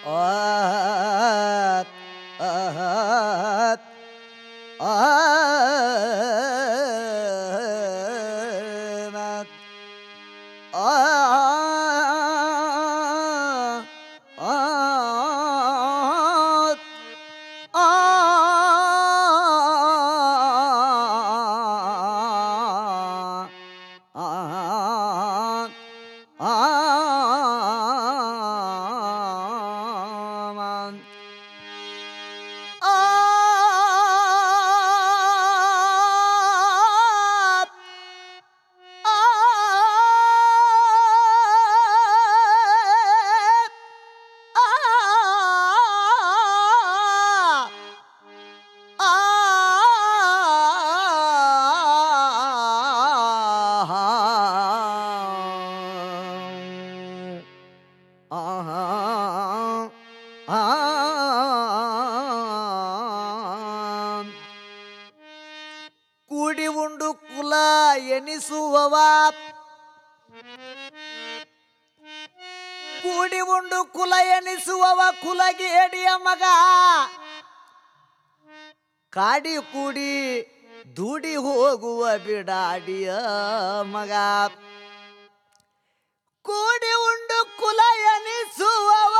ಆತ್ ಆತ್ ಆತ್ ಆತ್ ಕೂಡಿ ಉಂಡು ಕುಲ ಎನಿಸುವವ ಕೂಡಿ ಉಂಡು ಕುಲ ಎನಿಸುವವ ಕುಲಗೇಡಿಯ ಮಗ ಕಾಡಿ ಕೂಡಿ ದೂಡಿ ಹೋಗುವ ಬಿಡಾಡಿಯ ಮಗ ಕೂಡಿ ಉಂಡು ಕುಲ ಎನಿಸುವವ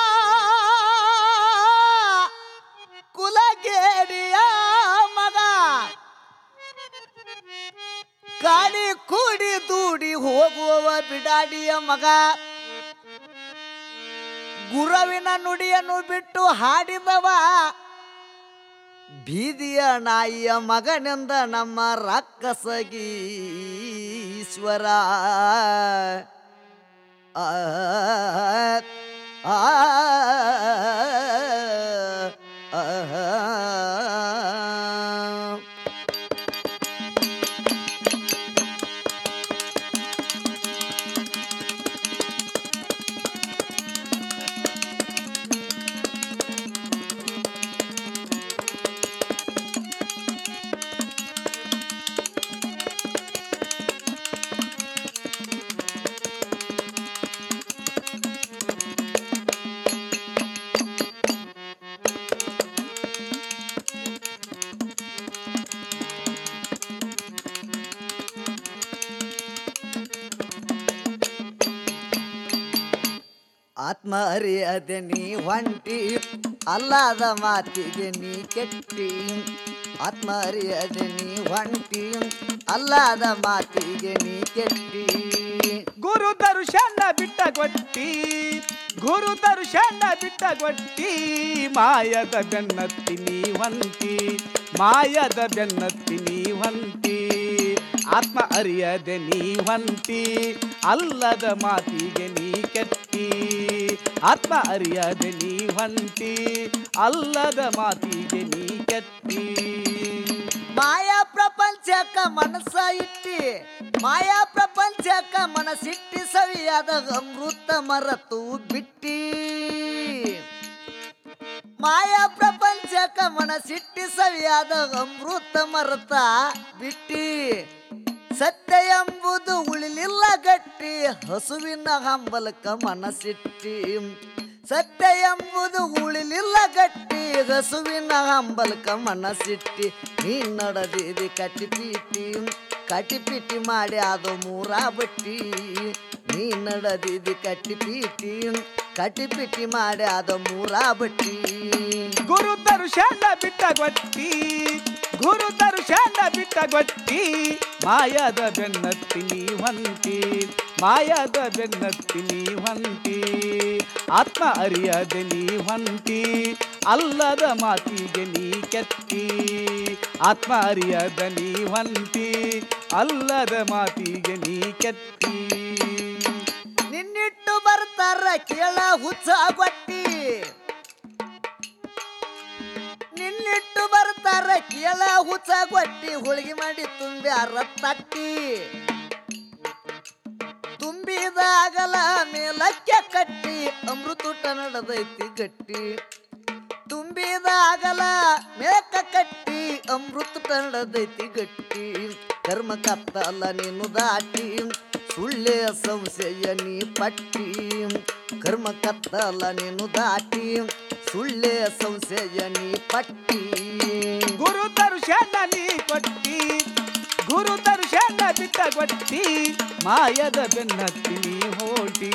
ಕುಲಗೇಡಿಯ ಮಗ ಕಾಡಿ ಕೂಡಿ ದೂಡಿ ಹೋಗುವವ ಬಿಡಾಡಿಯ ಮಗ ಗುರವಿನ ನುಡಿಯನ್ನು ಬಿಟ್ಟು ಹಾಡಿದವ ಬೀದಿಯ ನಾಯಿಯ ಮಗನೆಂದ ನಮ್ಮ ರಾಕ್ಷಸಗೀಶ್ವರ ಆ ಆ ಆ ಆತ್ಮ ಅರಿಯದೆ ನೀ ಹೊಂಟಿ ಅಲ್ಲಾದ ಮಾತಿಗೆ ನೀ ಕೆಟ್ಟಿ ಆತ್ಮ ಅರಿಯದೆ ನೀ ಹೊಂಟಿ ಅಲ್ಲಾದ ಮಾತಿಗೆ ನೀ ಕೆಟ್ಟಿ ಗುರು ದರ್ಶನ ಬಿಟ್ಟ ಗೊಟ್ಟಿ ಗುರು ದರ್ಶನ ಬಿಟ್ಟ ಗೊಟ್ಟಿ ಮಾಯದ ಬೆನ್ನತ್ತಿ ನೀ ಹೊಂಟಿ ಮಾಯದ ಬೆನ್ನತ್ತಿ ನೀ ಹೊಂಟಿ ಆತ್ಮ ಅರಿಯದೆ ನೀ ಹೊಂಟಿ ಅಲ್ಲದ ಮಾತಿಗೆ ನೀ ಕೆಟ್ಟಿ ಆತ್ಮ ಅರಿಯದೆ ನೀ ಹೊಂಟಿ ಅಲ್ಲದ ಮಾತಿಗೆ ನೀ ಕೆಟ್ಟಿ ಮಾಯಾ ಪ್ರಪಂಚಕ್ಕ ಮನಸ್ಸ ಇಟ್ಟಿ ಮಾಯಾ ಪ್ರಪಂಚಕ್ಕ ಮನಸ್ಸಿಟ್ಟಿ ಸವಿಯಾದ ಅಮೃತ ಮರತು ಬಿಟ್ಟಿ ಮಾಯಾ ಪ್ರಪಂಚಕ್ಕ ಮನಸ್ಸಿಟ್ಟಿ ಸವಿಯಾದ ಅಮೃತ ಮರತ ಬಿಟ್ಟಿ ಸತ್ಯ ಎಂಬುದು ಉಳಿಲಿಲ್ಲ ಗಟ್ಟಿ ಹಸುವಿನ ಹಂಬಲಕ ಮನಸ್ಸಿಟ್ಟಿ ಸತ್ಯ ಎಂಬುದು ಉಳಿಲಿಲ್ಲ ಗಟ್ಟಿ ಹಸುವಿನ ಹಂಬಲಕ ಮನಸ್ಸಿಟ್ಟಿ ನೀ ನಡೆದಿದೆ ಕಟಿಪೀಟಿ ಕಟಿಪಿಟಿ ಮಾಡಿ ಅದು ಮೂರ ಬಟ್ಟಿ ನೀ ನಡೆದಿದೆ ಕಟಿಪೀಟಿ ಕಟಿಪಿಟಿ ಮಾಡಿ ಅದು ಮೂರ ಬಟ್ಟಿ ಗುರು ದರ್ಶನ ಬಿಟ್ಟ ಗೊಟ್ಟಿ ಗುರು ದರ್ಶನ ಬಿಟ್ಟ ಗೊಟ್ಟಿ ಮಾಯದ ಬೆನ್ನತ್ತಿ ನೀ ಹೊಂಟಿ ಮಾಯದ ಬೆನ್ನತ್ತಿ ನೀ ಹೊಂಟಿ ಆತ್ಮ ಅರಿಯದೆ ನೀ ಹೊಂಟಿ ಅಲ್ಲದ ಮಾತಿಗೆ ನೀ ಕೆತ್ತಿ ಆತ್ಮ ಅರಿಯದ ನೀ ಹೊಂಟಿ ಅಲ್ಲದ ಮಾತಿಗೆ ನೀ ಕೆತ್ತಿ ನಿನ್ನಿಟ್ಟು ಬರ್ತಾರ ಕೇಳ ಹುಚ್ಚ ಗೊಟ್ಟಿ ನಿನ್ನಿಟ್ಟು ಬರ್ತಾರ ಕೇಳ ಹುಚ್ಚ ಗೊಟ್ಟಿ ಹೋಳಿಗೆ ಮಾಡಿ ತುಂಬ್ಯಾರ ತಟ್ಟಿ ತುಂಬಿದಾಗಲ ಮೇಲಕ್ಕೆ ಕಟ್ಟಿ ಅಮೃತೂಟ ನಡೆದೈತಿ ಗಟ್ಟಿ ತುಂಬಿದಾಗಲ ಮೇಕ ಕಟ್ಟಿ ಅಮೃತ ನಡೆದೈತಿ ಗಟ್ಟಿ ಕರ್ಮ ಕತ್ತಲ ನೀನು ದಾಟಿ ಸುಳ್ಳೆ ಸಂಶಯ ನೀ ಪಟ್ಟಿ ಕರ್ಮ ಕತ್ತಲ ನೀನು ದಾಟಿ ಸುಳ್ಳೆ ಸಂಶಯ ನೀ ಪಟ್ಟಿ ಗುರು ದರ್ಶನ ನೀ ಕೊಟ್ಟಿ ಗುರು ದರ್ಶನ ಬಿಟ್ಟ ಗೊಟ್ಟಿ ಮಾಯದ ಬೆನ್ನತ್ತಿ ನೀ ಹೋಟಿ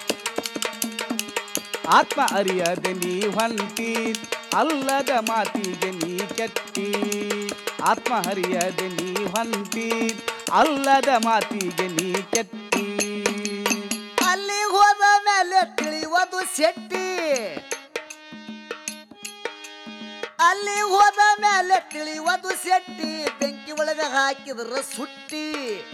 ಆತ್ಮ ಅರಿಯದೆ ನೀ ಹೊಂಟಿ ಅಲ್ಲದ ಮಾತಿಗೆ ನೀ ಕೆಟ್ಟಿ ಆತ್ಮ ಹರಿಯದೆ ನೀ ಹೊಂಟಿ ಅಲ್ಲದ ಮಾತಿಗೆ ನೀ ಕೆಟ್ಟಿ ಅಲ್ಲಿ ಹೋದ ಮೇಲೆ ತಿಳಿಯುವುದು ಶೆಟ್ಟಿ ಅಲ್ಲಿ ಹೋದ ಮೇಲೆ ತಿಳಿಯುವುದು ಶೆಟ್ಟಿ ಬೆಂಕಿ ಒಳಗ ಹಾಕಿದ್ರ ಸುಟ್ಟಿ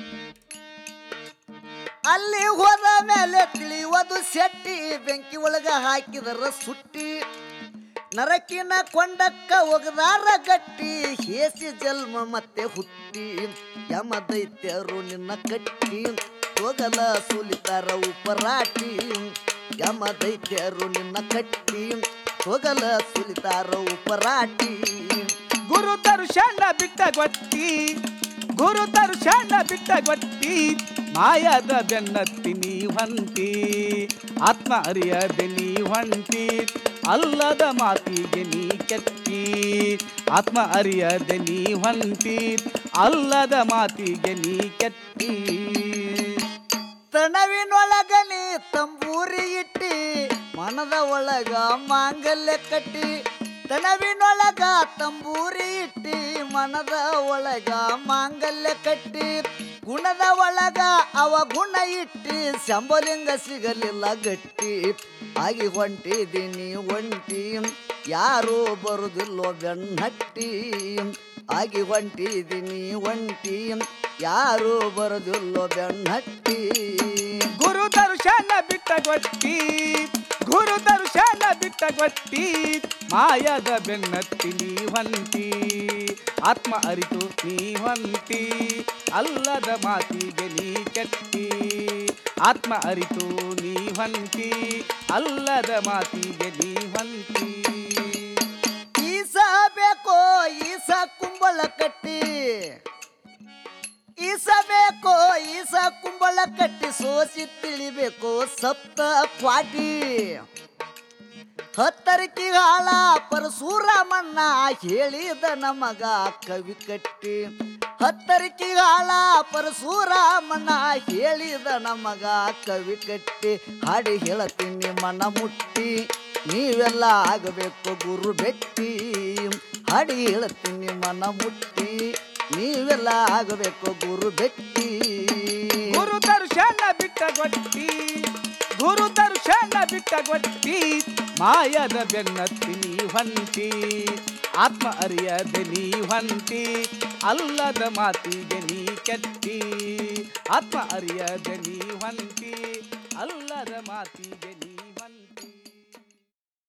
ಅಲ್ಲಿ ಹೋದ ಮೇಲೆ ತಿಳಿಯುವುದು ಶೆಟ್ಟಿ ಬೆಂಕಿ ಒಳಗ ಹಾಕಿದ್ರ ಸುಟ್ಟಿ ನರಕಿನ ಕೊಂಡಕ್ಕ ಒಗದಾರ ಗಟ್ಟಿ ಹೇಸಿ ಜನ್ಮ ಮತ್ತೆ ಹುಟ್ಟಿ ಯಮ ದೈತ್ಯರು ನಿನ್ನ ಕಟ್ಟಿ ತೊಗಲ ಸುಲಿತಾರ ಉಪರಾಟಿ ಯಮ ದೈತ್ಯರು ನಿನ್ನ ಕಟ್ಟಿ ತೊಗಲ ಸುಲಿತಾರ ಉಪರಾಟಿ ಗುರು ದರ್ಶನ ಬಿಟ್ಟ ಗೊಟ್ಟಿ ಗುರು ದರ್ಶನ ಬಿಟ್ಟ ಗೊಟ್ಟಿ ಮಾಯದ ಬೆನ್ನತ್ತಿ ನೀ ಹೊಂಟಿ ಆತ್ಮ ಅರಿಯದೆ ನೀ ಹೊಂಟಿ ಅಲ್ಲದ ಮಾತಿಗೆ ನೀ ಕೆಟ್ಟಿ ಆತ್ಮ ಅರಿಯದೆ ನೀ ಹೊಂಟಿ ಅಲ್ಲದ ಮಾತಿಗೆ ನೀ ಕೆಟ್ಟಿ ತಣವಿನೊಳಗ ನೀ ತಂಬೂರಿ ಇಟ್ಟಿ ಮನದ ಒಳಗ ಮಾಂಗಲ್ಯ ಕಟ್ಟಿ ತಣವಿನೊಳಗ ತಂಬೂರಿ ಇಟ್ಟಿ ಮನದ ಒಳಗ ಮಾಂಗಲ್ಯ ಕಟ್ಟಿ ಗುಣದ ಒಳಗ ಅವ ಗುಣ ಇಟ್ಟಿ ಶಂಭಲಿಂಗ ಸಿಗಲಿಲ್ಲ ಗಟ್ಟಿ ಆಗಿ ಹೊಂಟಿದೀನಿ ಒಂಟಿ ಯಾರು ಬರುದಿಲ್ಲೋ ಬೆನ್ನಟ್ಟಿ ಆಗಿ ಹೊಂಟಿದೀನಿ ಒಂಟಿ ಯಾರು ಬರುದಿಲ್ಲೋ ಬೆನ್ನಟ್ಟಿ ಗುರು ದರ್ಶನ ಬಿಟ್ಟ ಗೊಟ್ಟಿ ಗುರು ದರ್ಶನ ಬಿಟ್ಟ ಗೊಟ್ಟಿ ಮಾಯದ ಬೆನ್ನತ್ತಿ ನೀ ಹೊಂಟಿ ಆತ್ಮ ಅರಿತು ನೀ ಹೊಂಟಿ ಅಲ್ಲದ ಮಾತಿಗೆ ನೀ ಕೆಟ್ಟಿ ಆತ್ಮ ಅರಿತು ನೀ ಹೊಂಟಿ ಅಲ್ಲದ ಮಾತಿಗೆ ನೀ ಹೊಂಟಿ ಈಸ ಬೇಕೋ ಈಸ ಕುಂಬಳ ಕಟ್ಟಿ ಈಸ ಬೇಕೋ ಈಸ ಕುಂಬಳ ಕಟ್ಟಿ ಸೋಸಿ ತಿಳಿಬೇಕು ಸಪ್ತ ಕ್ವಾಟಿ ಹತ್ತರಿಕಿ ಹಾಳ ಪರಶುರಾಮಣ್ಣ ಹೇಳಿದ ನಮಗ ಕವಿ ಕಟ್ಟಿ ಹತ್ತರಿಕಿ ಹಾಳ ಪರಶುರಾಮಣ್ಣ ಹೇಳಿದ ನಮಗ ಕವಿ ಕಟ್ಟಿ ಹಾಡಿ ಹೇಳತೀನಿ ಮನ ಮುಟ್ಟಿ ನೀವೆಲ್ಲ ಆಗಬೇಕು ಗುರು ಬೆಟ್ಟಿ ಹಾಡಿ ಹೇಳ್ತೀನಿ ಮನ ಮುಟ್ಟಿ ನೀವೆಲ್ಲ ಆಗಬೇಕು ಗುರು ಬೆಟ್ಟಿ ಗುರು ದರ್ಶನ ಬಿಟ್ಟ ಗೊಟ್ಟಿ ಗುರು ದರ್ಶನ ಬಿಟ್ಟ ಗೊಟ್ಟಿ ಮಾಯದ ಬೆನ್ನತ್ತಿ ನೀ ಹೊಂಟಿ ಆತ್ಮ ಅರಿಯದೆ ನೀ ಹೊಂಟಿ ಅಲ್ಲದ ಮಾತಿಗೆ ನೀ ಕೆಟ್ಟಿ ಆತ್ಮ ಅರಿಯದೆ ನೀ ಹೊಂಟಿ ಅಲ್ಲದ ಮಾತಿಗೆ ನೀ ಹೊಂಟಿ